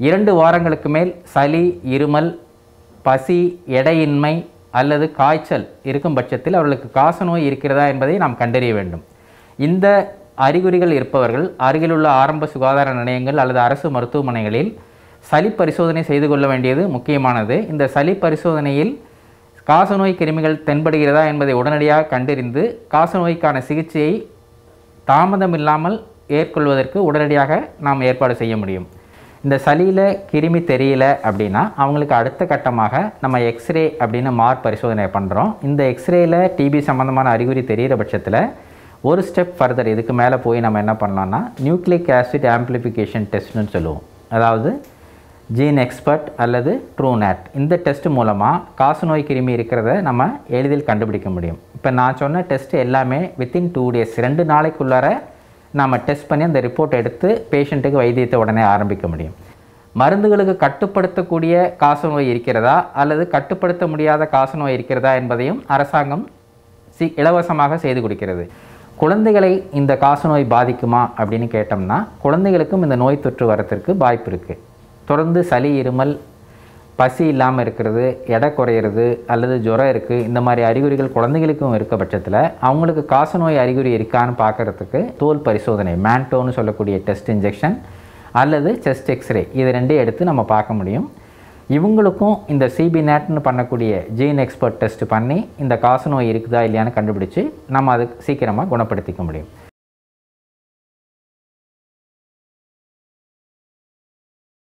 இரண்டு வாரங்களுக்கு மேல் சளி இருமல் பசி எடையின்மை அல்லது காய்ச்சல் இருக்கும் பட்சத்தில் அவர்களுக்கு காசநோய் இருக்கிறதா என்பதை நாம் கண்டறிய வேண்டும் இந்த அறிகுறிகள் இருப்பவர்கள் அருகிலுள்ள ஆரம்ப சுகாதார நிலையங்கள் அல்லது அரசு மருத்துவமனைகளில் சளி பரிசோதனை செய்து கொள்ள வேண்டியது முக்கியமானது இந்த சளி பரிசோதனையில் காசநோய் கிருமிகள் தென்படுகிறதா என்பதை உடனடியாக கண்டறிந்து காசநோய்க்கான சிகிச்சையை தாமதம் இல்லாமல் ஏற்கொள்வதற்கு உடனடியாக நாம் ஏற்பாடு செய்ய முடியும் இந்த சளியில் கிருமி தெரியல அப்படின்னா அவங்களுக்கு அடுத்த கட்டமாக நம்ம எக்ஸ்ரே அப்படின்னு மார் பரிசோதனை பண்ணுறோம் இந்த எக்ஸ்ரேயில் டிபி சம்மந்தமான அறிகுறி தெரிகிற பட்சத்தில் ஒரு ஸ்டெப் ஃபர்தர் இதுக்கு மேலே போய் நம்ம என்ன பண்ணலாம்னா நியூக்ளிக் ஆசிட் ஆம்ப்ளிஃபிகேஷன் டெஸ்ட்னு சொல்லுவோம் அதாவது ஜீன் எக்ஸ்பர்ட் அல்லது ட்ரூநேட் இந்த டெஸ்ட் மூலமாக காசநோய் கிருமி இருக்கிறத நம்ம எளிதில் கண்டுபிடிக்க முடியும் இப்போ நான் சொன்ன டெஸ்ட் எல்லாமே வித்தின் டூ டேஸ் ரெண்டு நாளைக்குள்ளார நாம் டெஸ்ட் பண்ணி அந்த ரிப்போர்ட் எடுத்து பேஷண்ட்டுக்கு வைத்தியத்தை உடனே ஆரம்பிக்க முடியும் மருந்துகளுக்கு கட்டுப்படுத்தக்கூடிய காசநோய் இருக்கிறதா அல்லது கட்டுப்படுத்த முடியாத காசநோய் இருக்கிறதா என்பதையும் அரசாங்கம் சி இலவசமாக செய்து கொடுக்கிறது குழந்தைகளை இந்த காசநோய் பாதிக்குமா அப்படின்னு கேட்டோம்னா குழந்தைகளுக்கும் இந்த நோய் தொற்று வரத்திற்கு வாய்ப்பு இருக்குது தொடர்ந்து சளி இருமல் பசி இல்லாமல் இருக்கிறது எடை குறையிறது அல்லது ஜுரம் இருக்குது இந்த மாதிரி அறிகுறிகள் குழந்தைகளுக்கும் இருக்க பட்சத்தில் அவங்களுக்கு காசநோய் அறிகுறி இருக்கான்னு பார்க்கறதுக்கு தோல் பரிசோதனை மேன்டோன்னு சொல்லக்கூடிய டெஸ்ட் இன்ஜெக்ஷன் அல்லது செஸ்ட் எக்ஸ்ரே இது ரெண்டையும் எடுத்து நம்ம பார்க்க முடியும் இவங்களுக்கும் இந்த சிபி நேட்னு பண்ணக்கூடிய ஜீன் எக்ஸ்பர்ட் டெஸ்ட் பண்ணி இந்த காசநோய் இருக்குதா இல்லையான்னு கண்டுபிடிச்சு நம்ம அது சீக்கிரமாக குணப்படுத்திக்க முடியும்